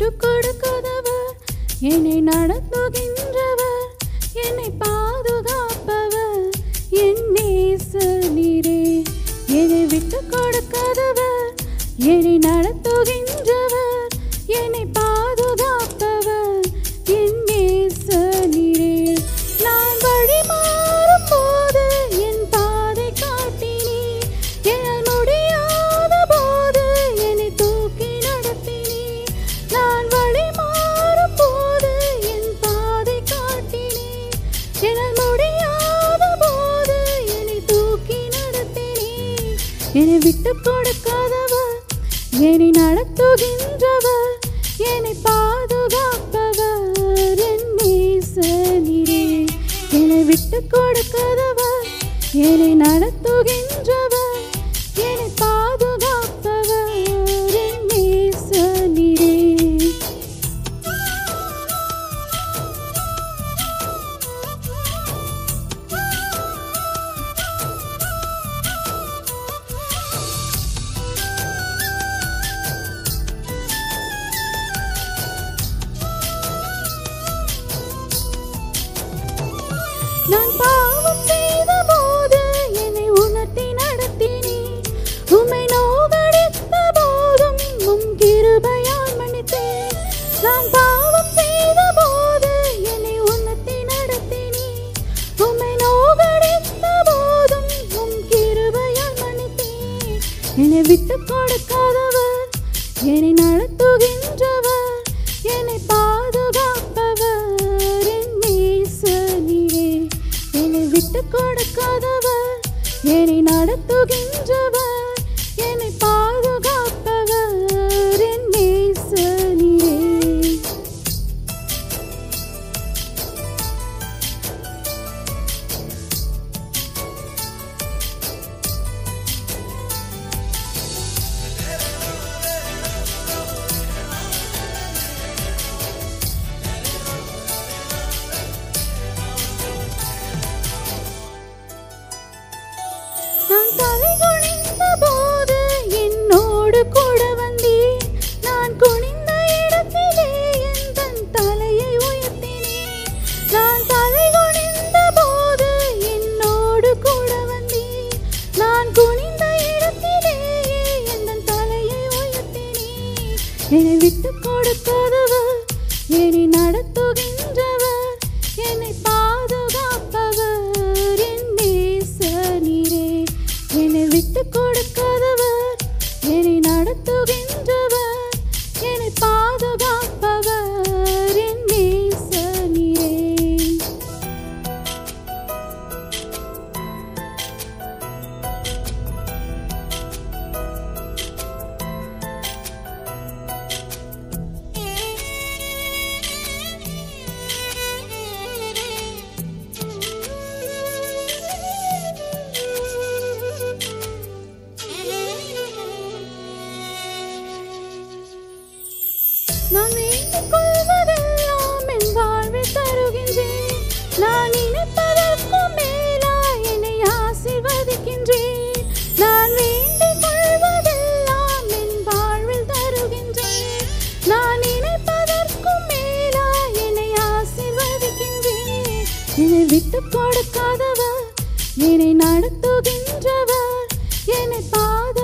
விட்டு கொடுக்காதவர் என்னை நடத்துகின்றவர் என்னை பாதுகாப்பவர் என் நேசனீரே என்னை விட்டு கொடுக்காதவர் என்னை நடத்துகின்றவர் என்னை பாதுகாப்பவர் என் நேசனீரே நான் வழி மாறும் போது என் பாதை காட்டினீர் என்னால் முடியாத போது என்னை தூக்கி நடத்தினீர் நான் வழி மாறும் போது என் பாதை காட்டினீர் என்னால் முடியாத போது என்னை தூக்கி நடத்தினீர் என்னை விட்டு கொடுக்காதவர் என்னை நடத்துகின்றவர் என்னை பாதுகாப்பவர் என் நேசனீரே என்னை விட்டு கொடுக்காதவர் என்னை நடத்துகின்றவர் என்னை பாதுகாப்பவர் என் நேசனீரே நான் பாவம் செய்த போது என்னை உணர்த்தி நடத்தினீர் உம்மை நோகடித்த போதும் உம் கிருபையால் மன்னித்தேன் நான் பாவம் செய்த போது என்னை உணர்த்தி நடத்தினீர் உம்மை நோகடித்த போதும் உம் கிருபையால் மன்னித்தேன் என்னை விட்டு கொடுக்காதவர் என்னை நடத்துகின்றவர் என்னை பாதுகாப்பவர் என் நேசனீரே என்னை விட்டு கொடுக்காதவர் என்னை நடத்துகின்றவர் என்னை பாதுகாப்பவர் என் நேசனீரே நான் தலை குனிந்த போது என்னோடு கூட வந்தீர் நான் குனிந்த இடத்திலே என் தன் தலையை உயர்த்தினேன் நான் தலை குனிந்த போது என்னோடு கூட வந்தீர் நான் குனிந்த இடத்திலே என் தன் தலையை உயர்த்தினேன் என்னை விட்டு கொடுக்காதவர் என்னை நடத்துகின்றவர் என்னை பாதுகாப்பவர் என் நேசனீரே என்னை விட்டு கொடுக்காதவர் என்னை நடத்துகின்றவர் என்னை பாதுகாப்பவர் என் நேசனீரே நான் வேண்டிக் கொள்வதெல்லாம் என் வாழ்வில் தருகின்றேன் நான் நினைப்பதற்கும் மேலாய் என்னை ஆசீர்வதிக்கின்றேன் நான் வேண்டிக் கொள்வதெல்லாம் என் வாழ்வில் தருகின்றேன் நான் நினைப்பதற்கும் மேலாய் என்னை ஆசீர்வதிக்கின்றேன் என்னை விட்டு கொடுக்காதவர் என்னை நடத்துகின்றவர் என்னை பாதுகாப்பவர்